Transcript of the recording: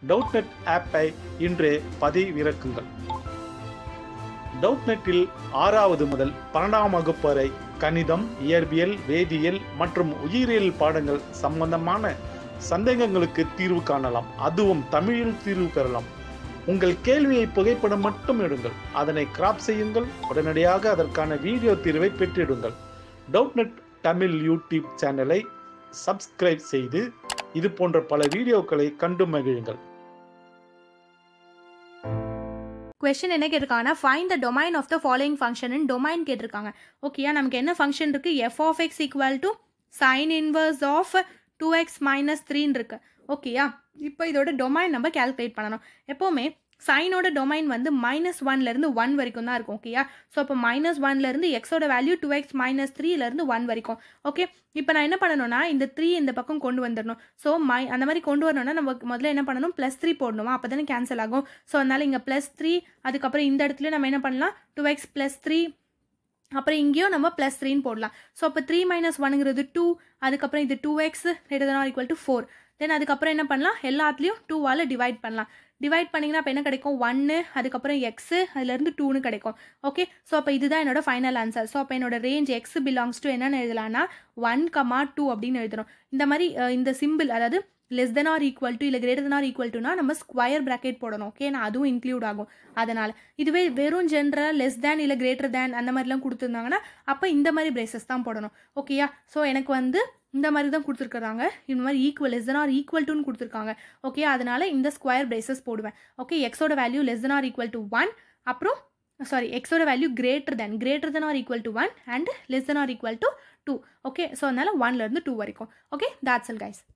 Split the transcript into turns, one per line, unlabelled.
டவுட்நெட் ஆப்பை இன்றே பதிவிறக்குங்கள் டவுட்நெட்டில் ஆறாவது முதல் பன்னெண்டாம் வகுப்பு வரை கணிதம் இயற்பியல் வேதியியல் மற்றும் உயிரியல் பாடங்கள் சம்பந்தமான சந்தேகங்களுக்கு தீர்வு காணலாம் அதுவும் தமிழில் தீர்வு பெறலாம் உங்கள் கேள்வியை புகைப்படம் மட்டும் எடுங்கள் அதனை கிராப் செய்யுங்கள் உடனடியாக அதற்கான வீடியோ தீர்வை பெற்றிடுங்கள் டவுட்நெட் தமிழ் யூடியூப் சேனலை சப்ஸ்கிரைப் செய்து இது போன்ற பல வீடியோக்களை கண்டு மகிழுங்கள்
கொஷின் என்ன கேட்டிருக்காங்கன்னா find the domain of the following function domain கேட்டிருக்காங்க ஓகேயா நமக்கு என்ன ஃபங்க்ஷன் இருக்கு F of X equal to sine inverse of two X minus த்ரீன்னு இருக்கு ஓகேயா இப்போ இதோட டொமைன் நம்ம கேல்குலேட் பண்ணணும் எப்போவுமே சைனோட டொமைன் வந்து மைனஸ் ஒன்லேருந்து ஒன் வரைக்கும் தான் இருக்கும் ஓகேயா ஸோ அப்போ மைனஸ் ஒன்லேருந்து எக்ஸோட வேல்யூ டூ எக்ஸ் மைனஸ் த்ரீலேருந்து ஒன் வரைக்கும் ஓகே இப்போ நான் என்ன பண்ணணும்னா இந்த த்ரீ இந்த பக்கம் கொண்டு வந்துடணும் ஸோ மை அந்த மாதிரி கொண்டு வரணும்னா நம்ம முதல்ல என்ன பண்ணணும் ப்ளஸ் த்ரீ போடணுமா அப்போ தானே கேன்சல் ஆகும் ஸோ அதனால் இங்கே ப்ளஸ் த்ரீ அதுக்கப்புறம் இந்த இடத்துல நம்ம என்ன பண்ணலாம் டூ எக்ஸ் ப்ளஸ் த்ரீ அப்புறம் இங்கேயும் நம்ம ப்ளஸ் த்ரீன்னு போடலாம் ஸோ அப்போ த்ரீ மைனஸ் ஒனுங்கிறது டூ அதுக்கப்புறம் இது டூ எக்ஸ் கிரேட்டர் தான் ஈக்குவல் டு ஃபோர் தென் அதுக்கப்புறம் என்ன பண்ணலாம் எல்லாத்துலேயும் டூவால் டிவைட் பண்ணலாம் டிவைட் பண்ணிங்கன்னா அப்போ என்ன கிடைக்கும் ஒன்று அதுக்கப்புறம் எக்ஸு அதுலேருந்து டூன்னு கிடைக்கும் ஓகே ஸோ அப்போ இதுதான் என்னோட ஃபைனல் ஆன்சர் ஸோ அப்போ என்னோட ரேஞ்ச் எக்ஸ் பிலாங்ஸ் டு என்னென்னு எழுதலாம்னா ஒன் கமா டூ அப்படின்னு எழுதணும் இந்த மாதிரி அஹ், இந்த சிம்பிள் அதாவது less than or equal to இல்லை கிரேட்டர் தென் ஆர் ஈக்குவல் டுனா நம்ம ஸ்கொயர் ப்ராக்கெட் போடணும் ஓகே நான் அதுவும் இன்க்ளூட் ஆகும் அதனால் இதுவே வெறும் ஜென்ரல் லெஸ் தேன் இல்லை கிரேட்டர் தேன் அந்த மாதிரிலாம் கொடுத்துருந்தாங்கன்னா அப்போ இந்த மாதிரி பிரேசஸ் தான் போடணும் ஓகேயா ஸோ எனக்கு வந்து இந்த மாதிரி தான் கொடுத்துருக்குறாங்க இந்த மாதிரி equal less than or equal டுன்னு கொடுத்துருக்காங்க ஓகே அதனால் இந்த ஸ்கொயர் பிரேசஸ் போடுவேன் ஓகே எக்ஸோட value less than or equal to one அப்புறம் சாரி எக்ஸோட value greater than greater than or equal to one and less than or equal to two okay so அதனால் ஒன்லேருந்து டூ வரைக்கும் okay thoughts அல் guys